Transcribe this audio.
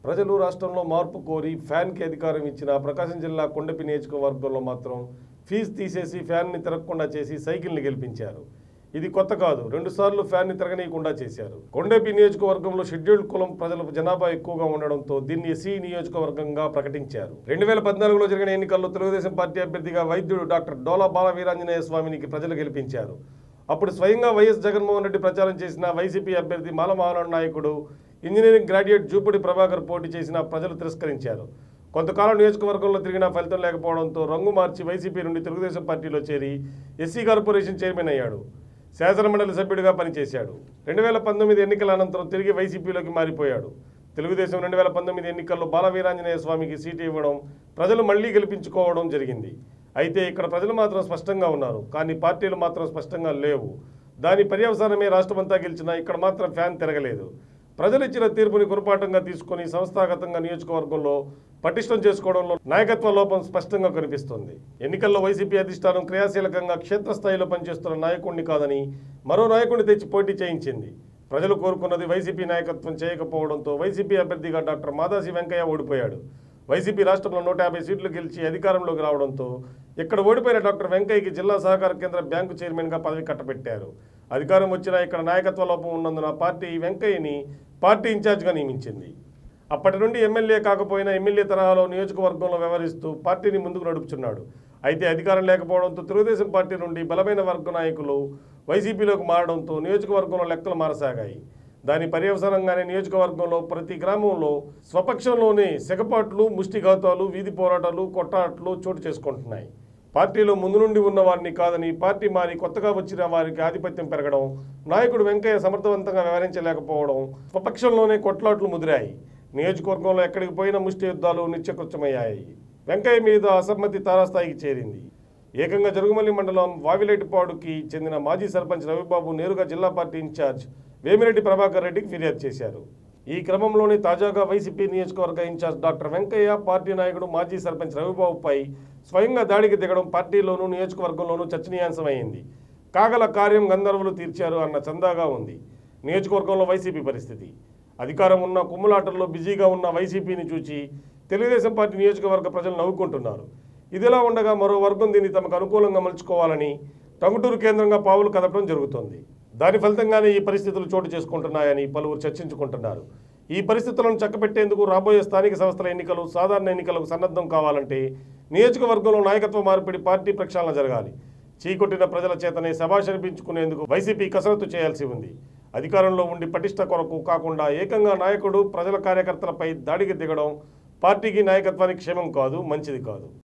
ప్రజలు రాష్ట్రంలో మార్పు కోరి ఫ్యాన్కి అధికారం ఇచ్చిన ప్రకాశం జిల్లా కొండపి నియోజకవర్గంలో మాత్రం ఫీజు తీసేసి ఫ్యాన్ని తిరగకుండా చేసి సైకిల్ని గెలిపించారు ఇది కొత్త కాదు రెండుసార్లు ఫ్యాన్ని తిరగనీయకుండా చేశారు కొండపి నియోజకవర్గంలో షెడ్యూల్డ్ కులం ప్రజల జనాభా ఎక్కువగా ఉండడంతో దీన్ని ఎస్సీ నియోజకవర్గంగా ప్రకటించారు రెండు వేల పద్నాలుగులో జరిగిన ఎన్నికల్లో తెలుగుదేశం పార్టీ అభ్యర్థిగా వైద్యుడు డాక్టర్ డోలా బాల వీరాంజనేయ స్వామినికి ప్రజలు గెలిపించారు అప్పుడు స్వయంగా వైఎస్ జగన్మోహన్ రెడ్డి ప్రచారం చేసిన వైసీపీ అభ్యర్థి మాలమహానాడు నాయకుడు ఇంజనీరింగ్ గ్రాడ్యుయేట్ జూపుడి ప్రభాకర్ పోటీ చేసిన ప్రజలు తిరస్కరించారు కొంతకాలం నియోజకవర్గంలో తిరిగినా ఫలితం లేకపోవడంతో రంగు మార్చి వైసీపీ నుండి తెలుగుదేశం పార్టీలో చేరి ఎస్సీ కార్పొరేషన్ చైర్మన్ అయ్యాడు శాసనమండలి సభ్యుడిగా పనిచేశాడు రెండు వేల పంతొమ్మిది ఎన్నికల అనంతరం తిరిగి వైసీపీలోకి మారిపోయాడు తెలుగుదేశం రెండు వేల పంతొమ్మిది ఎన్నికల్లో బాలవీరాంజనేయ స్వామికి సీటు ఇవ్వడం ప్రజలు మళ్లీ గెలిపించుకోవడం జరిగింది అయితే ఇక్కడ ప్రజలు మాత్రం స్పష్టంగా ఉన్నారు కానీ పార్టీలు మాత్రం స్పష్టంగా లేవు దాని పర్యవసానమే రాష్ట్రమంతా గెలిచినా ఇక్కడ మాత్రం ఫ్యాన్ తిరగలేదు ప్రజలు ఇచ్చిన తీర్పుని గురపాఠంగా తీసుకొని సంస్థాగతంగా నియోజకవర్గంలో పటిష్టం చేసుకోవడంలో నాయకత్వ లోపం స్పష్టంగా కనిపిస్తోంది ఎన్నికల్లో వైసీపీ అధిష్టానం క్రియాశీలకంగా క్షేత్రస్థాయిలో పనిచేస్తున్న నాయకుడిని కాదని మరో నాయకుడిని తెచ్చి పోటీ చేయించింది ప్రజలు కోరుకున్నది వైసీపీ నాయకత్వం చేయకపోవడంతో వైసీపీ అభ్యర్థిగా డాక్టర్ మాదాసి వెంకయ్య ఓడిపోయాడు వైసీపీ రాష్ట్రంలో నూట యాభై సీట్లు గెలిచి అధికారంలోకి రావడంతో ఇక్కడ ఓడిపోయిన డాక్టర్ వెంకయ్యకి జిల్లా సహకార కేంద్ర బ్యాంకు చైర్మన్గా పదవి కట్టబెట్టారు అధికారం వచ్చినా ఇక్కడ నాయకత్వ లోపం ఉన్నందున పార్టీ వెంకయ్యని పార్టీ ఇన్ఛార్జ్గా నియమించింది అప్పటి నుండి ఎమ్మెల్యే కాకపోయినా ఎమ్మెల్యే తరహాలో నియోజకవర్గంలో వ్యవహరిస్తూ పార్టీని ముందుకు నడుపుచున్నాడు అయితే అధికారం లేకపోవడంతో తెలుగుదేశం పార్టీ నుండి బలమైన వర్గ నాయకులు వైసీపీలోకి మారడంతో నియోజకవర్గంలో లెక్కలు మారసాగాయి దాని పర్యవసానంగానే నియోజకవర్గంలో ప్రతి గ్రామంలో స్వపక్షంలోనే సెగపాట్లు ముష్టిఘాతాలు వీధి పోరాటాలు కొట్టాట్లు చోటు చేసుకుంటున్నాయి పార్టీలో ముందు నుండి ఉన్న వారిని కాదని పార్టీ మారి కొత్తగా వచ్చిన వారికి ఆధిపత్యం పెరగడం నాయకుడు వెంకయ్య సమర్థవంతంగా వ్యవహరించలేకపోవడం స్వపక్షంలోనే కొట్లాట్లు ముదిరాయి నియోజకవర్గంలో ఎక్కడికి పోయిన ముష్టి యుద్ధాలు నిత్యకృత్యమయ్యాయి వెంకయ్య మీద అసమ్మతి తారాస్థాయికి చేరింది ఏకంగా జరుగుమల్లి మండలం వావిలేటిపాడుకి చెందిన మాజీ సర్పంచ్ రవిబాబు నేరుగా జిల్లా పార్టీ ఇన్ఛార్జ్ వేమిరెడ్డి ప్రభాకర్ రెడ్డికి ఫిర్యాదు చేశారు ఈ క్రమంలోనే తాజాగా వైసీపీ నియోజకవర్గ ఇన్ఛార్జ్ డాక్టర్ వెంకయ్య పార్టీ నాయకుడు మాజీ సర్పంచ్ రవిబాబుపై స్వయంగా దాడికి దిగడం పార్టీలోనూ నియోజకవర్గంలోనూ చర్చనీయాంశమైంది కాగల కార్యం గంధర్వులు తీర్చారు అన్న చందాగా ఉంది నియోజకవర్గంలో వైసీపీ పరిస్థితి అధికారం ఉన్న కుమ్ములాటల్లో బిజీగా ఉన్న వైసీపీని చూచి తెలుగుదేశం పార్టీ నియోజకవర్గ ప్రజలు నవ్వుకుంటున్నారు ఇదిలా ఉండగా మరో వర్గం దీన్ని తమకు అనుకూలంగా మలుచుకోవాలని టంగుటూరు కేంద్రంగా పావులు కదపడం జరుగుతోంది దాని ఫలితంగానే ఈ పరిస్థితులు చోటు చేసుకుంటున్నాయని పలువురు చర్చించుకుంటున్నారు ఈ పరిస్థితులను చక్కబెట్టేందుకు రాబోయే స్థానిక సంస్థల ఎన్నికలు సాధారణ ఎన్నికలకు సన్నద్ధం కావాలంటే నియోజకవర్గంలో నాయకత్వ మార్పిడి పార్టీ ప్రక్షాళన జరగాలి చీకొట్టిన ప్రజల చేతనే శభాష్ అనిపించుకునేందుకు వైసీపీ కసరత్తు చేయాల్సి ఉంది అధికారంలో ఉండి పటిష్ట కొరకు కాకుండా ఏకంగా నాయకుడు ప్రజల కార్యకర్తలపై దాడికి దిగడం పార్టీకి నాయకత్వానికి క్షేమం కాదు మంచిది కాదు